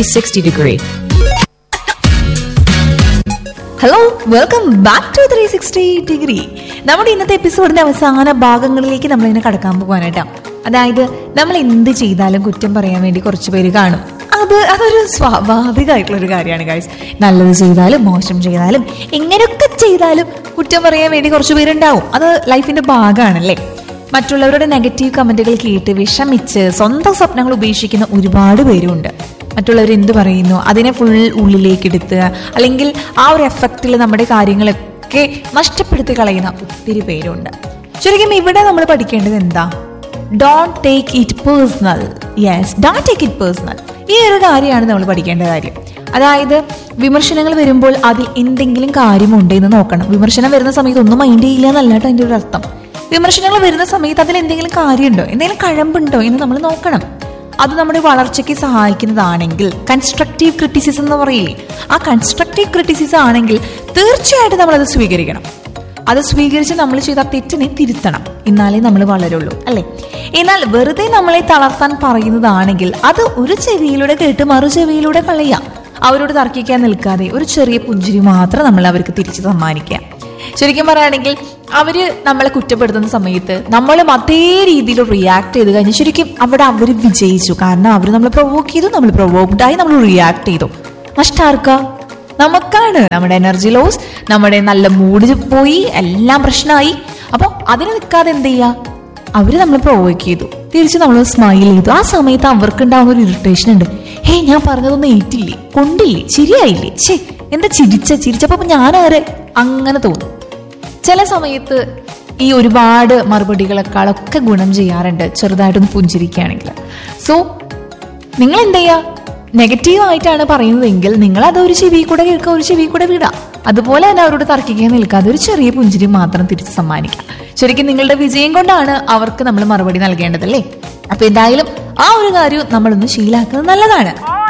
360 degree. Hello welcome back to three sixty degree നമ്മുടെ ഇന്നത്തെ എപ്പിസോഡിന്റെ അവസാന ഭാഗങ്ങളിലേക്ക് നമ്മൾ ഇങ്ങനെ കടക്കാൻ പോകാനായിട്ടാ അതായത് നമ്മൾ എന്ത് ചെയ്താലും കുറ്റം പറയാൻ വേണ്ടി കുറച്ച് പേര് കാണും അത് അതൊരു സ്വാഭാവികമായിട്ടുള്ള ഒരു കാര്യമാണ് ഗൈസ് നല്ലത് ചെയ്താലും മോശം ചെയ്താലും എങ്ങനെയൊക്കെ ചെയ്താലും കുറ്റം പറയാൻ വേണ്ടി കുറച്ച് പേരുണ്ടാവും അത് ലൈഫിന്റെ ഭാഗമാണല്ലേ മറ്റുള്ളവരുടെ നെഗറ്റീവ് കമന്റുകൾ കേട്ട് വിഷമിച്ച് സ്വന്തം സ്വപ്നങ്ങൾ ഉപേക്ഷിക്കുന്ന ഒരുപാട് പേരുണ്ട് മറ്റുള്ളവർ എന്ത് പറയുന്നു അതിനെ ഫുൾ ഉള്ളിലേക്ക് എടുത്ത് അല്ലെങ്കിൽ ആ ഒരു എഫക്റ്റിൽ നമ്മുടെ കാര്യങ്ങളൊക്കെ നഷ്ടപ്പെടുത്തി കളയുന്ന ഒത്തിരി പേരുണ്ട് ശരിക്കും ഇവിടെ നമ്മൾ പഠിക്കേണ്ടത് എന്താ don't take it personal yes don't take it personal ഈ ഒരു കാര്യമാണ് നമ്മൾ പഠിക്കേണ്ട കാര്യം അതായത് വിമർശനങ്ങൾ വരുമ്പോൾ അതിൽ എന്തെങ്കിലും കാര്യമുണ്ട് എന്ന് നോക്കണം വിമർശനം വരുന്ന സമയത്ത് ഒന്നും മൈൻഡ് ചെയ്യില്ല എന്നല്ല കേട്ടോ അതിൻ്റെ ഒരു അർത്ഥം വിമർശനങ്ങൾ വരുന്ന സമയത്ത് അതിൽ എന്തെങ്കിലും കാര്യമുണ്ടോ എന്തെങ്കിലും കഴമ്പുണ്ടോ എന്ന് നമ്മൾ നോക്കണം അത് നമ്മുടെ വളർച്ചയ്ക്ക് സഹായിക്കുന്നതാണെങ്കിൽ കൺസ്ട്രക്റ്റീവ് ക്രിറ്റിസിസം എന്ന് പറയില്ലേ ആ കൺസ്ട്രക്റ്റീവ് ക്രിറ്റിസിസം ആണെങ്കിൽ തീർച്ചയായിട്ടും നമ്മൾ അത് സ്വീകരിക്കണം അത് സ്വീകരിച്ച് നമ്മൾ ചെയ്ത തെറ്റിനെ തിരുത്തണം എന്നാലേ നമ്മൾ വളരുള്ളൂ അല്ലെ എന്നാൽ വെറുതെ നമ്മളെ തളർത്താൻ പറയുന്നതാണെങ്കിൽ അത് ഒരു ചെവിയിലൂടെ കേട്ട് മറു ചെവിയിലൂടെ കളയാം അവരോട് തർക്കിക്കാൻ നിൽക്കാതെ ഒരു ചെറിയ പുഞ്ചിരി മാത്രം നമ്മൾ അവർക്ക് തിരിച്ചു സമ്മാനിക്കുക ശരിക്കും പറയുകയാണെങ്കിൽ അവര് നമ്മളെ കുറ്റപ്പെടുത്തുന്ന സമയത്ത് നമ്മളും അതേ രീതിയിൽ റിയാക്ട് ചെയ്ത് കഴിഞ്ഞ് ശരിക്കും അവിടെ അവർ വിജയിച്ചു കാരണം അവർ നമ്മളെ പ്രൊവോക്ക് ചെയ്തു നമ്മൾ പ്രൊവോക്ഡ് ആയി നമ്മൾ റിയാക്ട് ചെയ്തു നഷ്ടാർക്കാ നമുക്കാണ് നമ്മുടെ എനർജി ലോസ് നമ്മുടെ നല്ല മൂഡ് പോയി എല്ലാം പ്രശ്നമായി അപ്പോൾ അതിന് നിൽക്കാതെ എന്ത് ചെയ്യുക അവര് നമ്മൾ പ്രൊവോക്ക് ചെയ്തു തിരിച്ച് നമ്മൾ സ്മൈൽ ചെയ്തു ആ സമയത്ത് അവർക്ക് ഉണ്ടാവുന്ന ഒരു ഇറിറ്റേഷൻ ഉണ്ട് ഹേ ഞാൻ പറഞ്ഞതൊന്നും ഏറ്റില്ലേ കൊണ്ടില്ലേ ശരിയായില്ലേ ഛേ എന്താ ചിരിച്ച ചിരിച്ചപ്പോ ഞാനാരെ അങ്ങനെ തോന്നും ചില സമയത്ത് ഈ ഒരുപാട് മറുപടികളെക്കാളൊക്കെ ഗുണം ചെയ്യാറുണ്ട് ചെറുതായിട്ടൊന്ന് പുഞ്ചിരിക്കുകയാണെങ്കിൽ സോ നിങ്ങൾ എന്ത് ചെയ്യുക നെഗറ്റീവ് ആയിട്ടാണ് പറയുന്നതെങ്കിൽ നിങ്ങൾ അത് ഒരു ചെവി കൂടെ കേൾക്കുക ഒരു ചെവി കൂടെ വിടാം അതുപോലെ തന്നെ അവരോട് തർക്കിക്കാൻ നിൽക്കാതെ ഒരു ചെറിയ പുഞ്ചിരി മാത്രം തിരിച്ച് സമ്മാനിക്കാം ശരിക്കും നിങ്ങളുടെ വിജയം കൊണ്ടാണ് അവർക്ക് നമ്മൾ മറുപടി നൽകേണ്ടതല്ലേ അപ്പൊ എന്തായാലും ആ ഒരു കാര്യം നമ്മളൊന്ന് ശീലാക്കുന്നത് നല്ലതാണ്